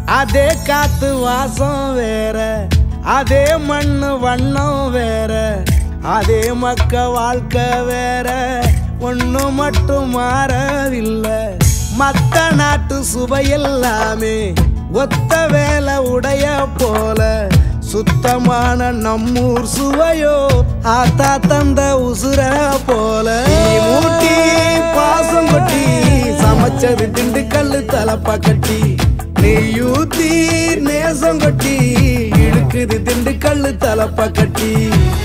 அதே காத்து வாசம் வேற அதே மண்ணு வண்ணம் வேற அதே மக்க வாழ்க்கை வேற ஒண்ணு மட்டும் மாறவில்லை மத்த நாட்டு சுவையெல்லாமே ஒத்த வேலை உடைய போல சுத்தமான நம்மூர் சுவையோ ஆத்தா தந்த உசுர போல மூட்டி பாசம் கொட்டி சமைச்சது திண்டுக்கல்லு தலப்பா கட்டி நெய்யூத்தி நேசம் கொட்டி இழுக்குது திண்டுக்கல்லு தலப்பா கட்டி